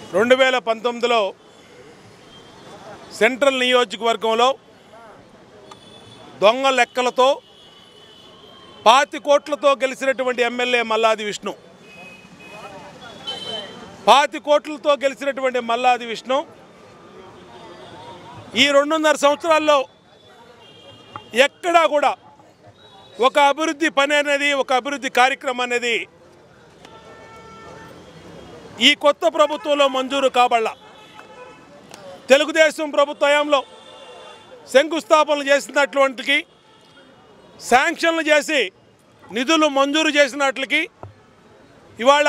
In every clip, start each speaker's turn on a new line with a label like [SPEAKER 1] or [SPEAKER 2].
[SPEAKER 1] రెండు వేల పంతొమ్మిదిలో సెంట్రల్ నియోజకవర్గంలో దొంగ లెక్కలతో పాతి కోట్లతో గెలిచినటువంటి ఎమ్మెల్యే మల్లాది విష్ణు పాతి కోట్లతో గెలిచినటువంటి మల్లాది విష్ణు ఈ రెండున్నర సంవత్సరాల్లో ఎక్కడా కూడా ఒక అభివృద్ధి పని అనేది ఒక అభివృద్ధి కార్యక్రమం అనేది ఈ కొత్త ప్రభుత్వంలో మంజూరు కాబళ్ళ తెలుగుదేశం ప్రభుత్వ హయాంలో శంకుస్థాపనలు చేసినటువంటి శాంక్షన్లు చేసి నిధులు మంజూరు చేసినట్లకి ఇవాళ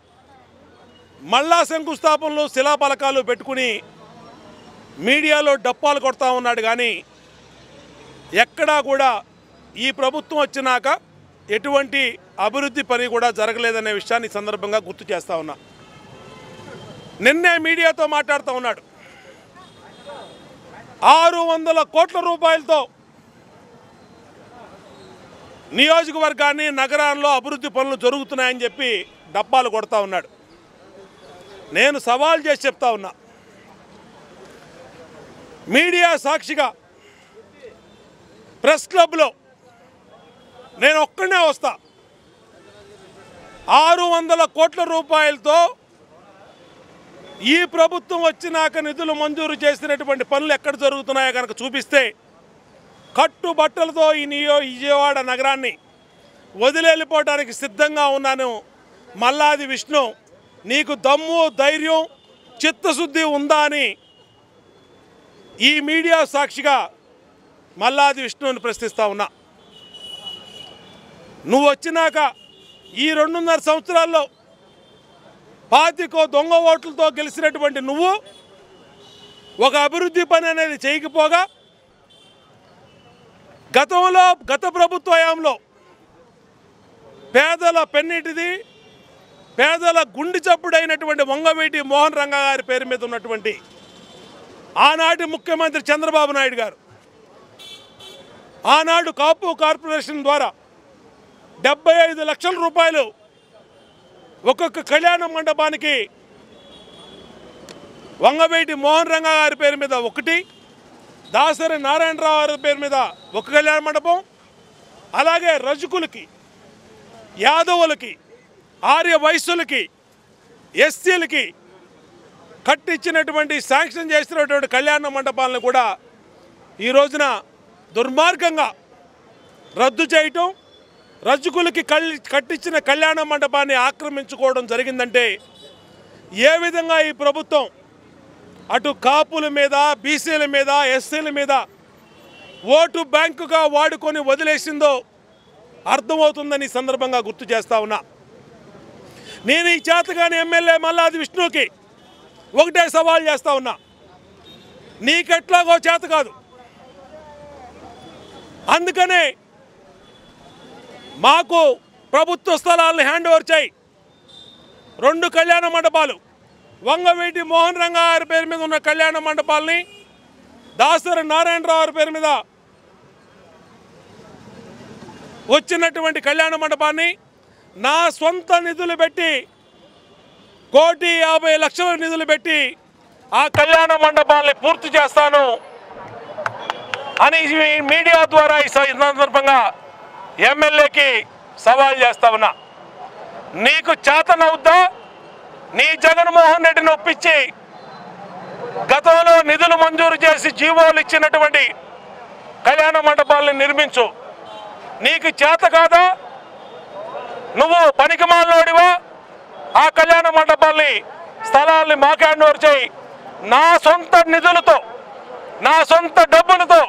[SPEAKER 1] మళ్ళా శంకుస్థాపనలు శిలాపలకాలు పెట్టుకుని మీడియాలో డప్పాలు కొడతా ఉన్నాడు కానీ ఎక్కడా కూడా ఈ ప్రభుత్వం వచ్చినాక ఎటువంటి అభివృద్ధి పని కూడా జరగలేదనే విషయాన్ని ఈ సందర్భంగా గుర్తు చేస్తా ఉన్నా నిన్నే మీడియాతో మాట్లాడుతూ ఉన్నాడు ఆరు వందల కోట్ల రూపాయలతో నియోజకవర్గాన్ని నగరాల్లో అభివృద్ధి పనులు జరుగుతున్నాయని చెప్పి డబ్బాలు కొడతా ఉన్నాడు నేను సవాల్ చేసి చెప్తా ఉన్నా మీడియా సాక్షిగా ప్రెస్ క్లబ్లో నేను ఒక్కడనే వస్తా ఆరు వందల కోట్ల రూపాయలతో ఈ ప్రభుత్వం వచ్చినాక నిధులు మంజూరు చేసినటువంటి పనులు ఎక్కడ జరుగుతున్నాయో కనుక చూపిస్తే కట్టుబట్టలతో ఈ నియో విజయవాడ నగరాన్ని వదిలేళ్ళిపోవడానికి సిద్ధంగా ఉన్నాను మల్లాది విష్ణు నీకు దమ్ము ధైర్యం చిత్తశుద్ధి ఉందా అని ఈ మీడియా సాక్షిగా మల్లాది విష్ణువుని ప్రశ్నిస్తా ఉన్నా నువ్వు వచ్చినాక ఈ రెండున్నర సంవత్సరాల్లో పాతికో దొంగ ఓట్లతో గెలిచినటువంటి నువ్వు ఒక అభివృద్ధి పని అనేది చేయకపోగా గతంలో గత ప్రభుత్వ హయాంలో పేదల పెన్నిటిది పేదల గుండి చప్పుడైనటువంటి వంగవీటి మోహన్ రంగ గారి పేరు మీద ఉన్నటువంటి ఆనాటి ముఖ్యమంత్రి చంద్రబాబు నాయుడు గారు ఆనాడు కాపు కార్పొరేషన్ ద్వారా డెబ్బై ఐదు లక్షల రూపాయలు ఒక్కొక్క కళ్యాణ మండపానికి వంగవేటి మోహన్ రంగ గారి పేరు మీద ఒకటి దాసరి నారాయణరావు గారి పేరు మీద ఒక కళ్యాణ మండపం అలాగే రజకులకి యాదవులకి ఆర్య వయస్సులకి ఎస్సీలకి కట్టించినటువంటి శాంక్షన్ చేసినటువంటి కళ్యాణ మండపాలను కూడా ఈ రోజున దుర్మార్గంగా రద్దు చేయటం రజకులకి కల్ కట్టించిన కళ్యాణ మండపాన్ని ఆక్రమించుకోవడం జరిగిందంటే ఏ విధంగా ఈ ప్రభుత్వం అటు కాపుల మీద బీసీల మీద ఎస్సీల మీద ఓటు బ్యాంకుగా వాడుకొని వదిలేసిందో అర్థమవుతుందని ఈ సందర్భంగా గుర్తు చేస్తా ఉన్నా నేను ఈ చేతగాని ఎమ్మెల్యే మల్లాది విష్ణుకి ఒకటే సవాల్ చేస్తా ఉన్నా నీకెట్లాగో చేత కాదు అందుకనే మాకు ప్రభుత్వ స్థలాలను హ్యాండ్ ఓవర్ చేయి రెండు కళ్యాణ మండపాలు వంగవీటి మోహన్ రంగ గారి పేరు మీద ఉన్న కళ్యాణ మండపాలని దాసరి నారాయణరావు గారి పేరు మీద వచ్చినటువంటి కళ్యాణ మండపాన్ని నా సొంత నిధులు పెట్టి కోటి యాభై లక్షల నిధులు పెట్టి ఆ కళ్యాణ మండపాన్ని పూర్తి చేస్తాను అని ఈ మీడియా ద్వారా ఈ స- ఈ సందర్భంగా ఎమ్మెల్యేకి సవాల్ చేస్తా ఉన్నా నీకు చేతనవుద్దా నీ జగన్మోహన్ రెడ్డిని ఒప్పించి గతంలో నిధులు మంజూరు చేసి జీవోలు ఇచ్చినటువంటి కళ్యాణ మండపాలను నిర్మించు నీకు చేత కాదా నువ్వు పనికి మాలోడివా ఆ కళ్యాణ మండపాల్ని స్థలాల్ని మాకు హ్యాండ్ ఓవర్ చేయి నా సొంత నిధులతో నా సొంత డబ్బులతో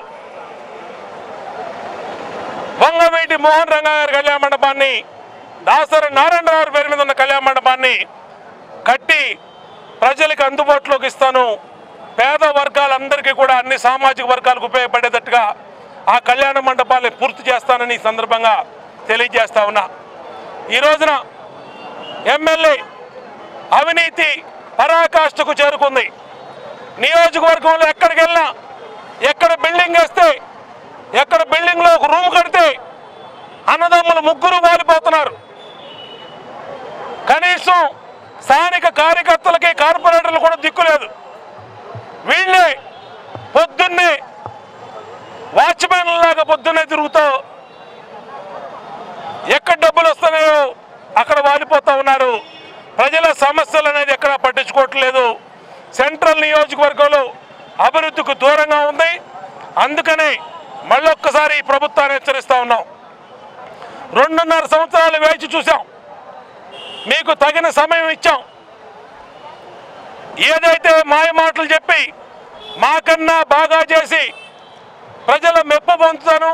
[SPEAKER 1] వంగవీటి మోహన్ రంగ గారి కళ్యాణ మండపాన్ని దాసరి నారాయణరావు గారి పేరు మీద ఉన్న కళ్యాణ మండపాన్ని కట్టి ప్రజలకు అందుబాటులోకి ఇస్తాను పేద వర్గాలందరికీ కూడా అన్ని సామాజిక వర్గాలకు ఉపయోగపడేటట్టుగా ఆ కళ్యాణ మండపాన్ని పూర్తి చేస్తానని ఈ సందర్భంగా తెలియజేస్తా ఉన్నా ఈ రోజున ఎమ్మెల్యే అవినీతి పరాకాష్ఠకు చేరుకుంది నియోజకవర్గంలో ఎక్కడికి వెళ్ళినా ఎక్కడ బిల్డింగ్ వేస్తే ఎక్కడ బిల్డింగ్లో ఒక రూమ్ కడితే అన్నదమ్ములు ముగ్గురు వాలిపోతున్నారు కనీసం స్థానిక కార్యకర్తలకి కార్పొరేటర్లు కూడా దిక్కులేదు వీళ్ళే పొద్దున్నే వాచ్మెన్ లాగా పొద్దున్నే తిరుగుతూ ఎక్కడ డబ్బులు వస్తున్నాయో అక్కడ వాలిపోతూ ఉన్నారు ప్రజల సమస్యలు అనేది ఎక్కడ పట్టించుకోవట్లేదు సెంట్రల్ నియోజకవర్గంలో అభివృద్ధికి దూరంగా ఉంది అందుకని మళ్ళొక్కసారి ఈ ప్రభుత్వాన్ని హెచ్చరిస్తా ఉన్నాం రెండున్నర సంవత్సరాలు వేచి చూసాం మీకు తగిన సమయం ఇచ్చాం ఏదైతే మాయ మాటలు చెప్పి మాకన్నా బాగా చేసి ప్రజల మెప్పు పొందుతాను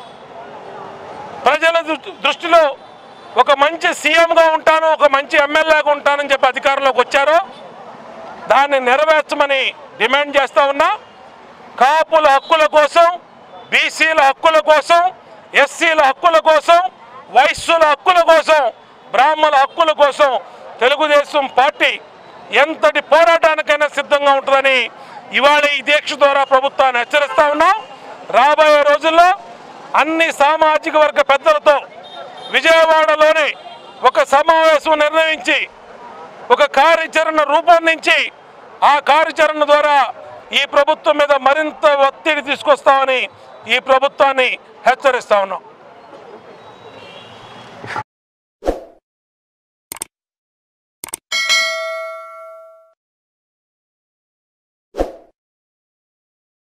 [SPEAKER 1] ప్రజల దృ- దృష్టిలో ఒక మంచి సీఎంగా ఉంటాను ఒక మంచి ఎమ్మెల్యేగా ఉంటానని చెప్పి అధికారంలోకి వచ్చారో దాన్ని నెరవేర్చమని డిమాండ్ చేస్తా ఉన్నా కాపుల హక్కుల కోసం బీసీల హక్కుల కోసం ఎస్సీల హక్కుల కోసం వైశ్యుల హక్కుల కోసం బ్రాహ్మణుల హక్కుల కోసం తెలుగుదేశం పార్టీ ఎంతటి పోరాటానికైనా సిద్ధంగా ఉంటుందని ఇవాళ ఈ దీక్ష ద్వారా ప్రభుత్వాన్ని హెచ్చరిస్తా ఉన్నాం రాబోయే రోజుల్లో అన్ని సామాజిక వర్గ పెద్దలతో విజయవాడలోనే ఒక సమావేశం నిర్ణయించి ఒక కార్యాచరణ రూపొందించి ఆ కార్యాచరణ ద్వారా ఈ ప్రభుత్వం మీద మరింత ఒత్తిడి తీసుకొస్తామని ఈ ప్రభుత్వాన్ని హెచ్చరిస్తా ఉన్నాం